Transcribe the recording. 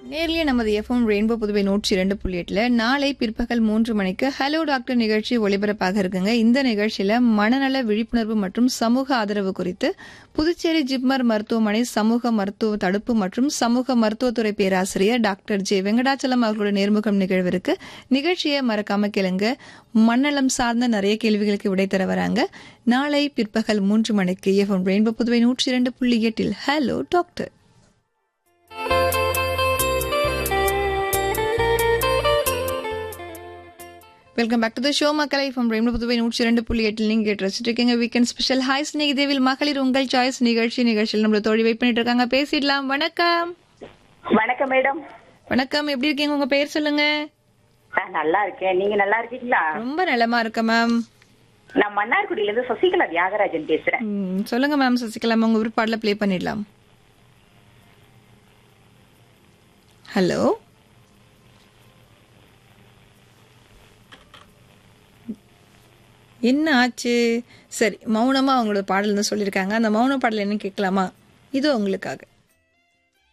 நேர்லயே நமது FM rainbow Puduvai நூற்றி இரண்டு புள்ளி எட்டுல நாளை பிற்பகல் மூன்று மணிக்கு ஹலோ டாக்டர் நிகழ்ச்சி ஒளிபரப்பாக இருக்குங்க இந்த நிகழ்ச்சியில மனநல விழிப்புணர்வு மற்றும் சமூக ஆதரவு குறித்து புதுச்சேரி ஜிப்மர் மருத்துவமனை சமூக மருத்துவ தடுப்பு மற்றும் சமூக மருத்துவத்துறை பேராசிரியர் டாக்டர் ஜே வெங்கடாச்சலம் அவர்களோட நேர்முகம் நிகழ்விற்கு நிகழ்ச்சியை மறக்காம கேளுங்க மண்ணலம் சார்ந்த நிறைய கேள்விகளுக்கு விடை தர வராங்க நாளை பிற்பகல் மூன்று மணிக்கு எஃப்எம் ரெயின்போ புதுவை நூற்றி இரண்டு புள்ளி எட்டில் hello doctor welcome back to the show மக்களை ஃப்ரம் ரெயின்போ புதுவை நூற்றி இரண்டு புள்ளி எட்டில் நீங்க கேட்டு ரசிச்சுட்டு இருக்கீங்க வீக்கெண்ட் ஸ்பெஷல் ஹாய் ஸ்நேகிதேவில் மகளிர் உங்கள் சாய்ஸ் நிகழ்ச்சி நிகழ்ச்சியில் நம்மள தோழி வெயிட் பண்ணிட்டு இருக்காங்க பேசிடலாம் வணக்கம் வணக்கம் மேடம் வணக்கம் எப்படி இருக்கீங்க உங்க பேர் சொல்லுங்க நான் நல்லா இருக்கேன் நீங்க நல்லா இருக்கீங்களா ரொம்ப நலமா இருக்க மேம் நான் மன்னார்குடியில இருந்து சசிகலா தியாகராஜன் பேசுறேன் ம், சொல்லுங்க மேம் சசிகலா உங்க விருப்பாடுல ப்ளே பண்ணிடலாம் ஹலோ என்ன ஆச்சு சரி மௌனமா அவங்களோட பாடல் தான் சொல்லியிருக்காங்க அந்த மௌன பாடல் என்ன கேட்கலாமா இதோ உங்களுக்காக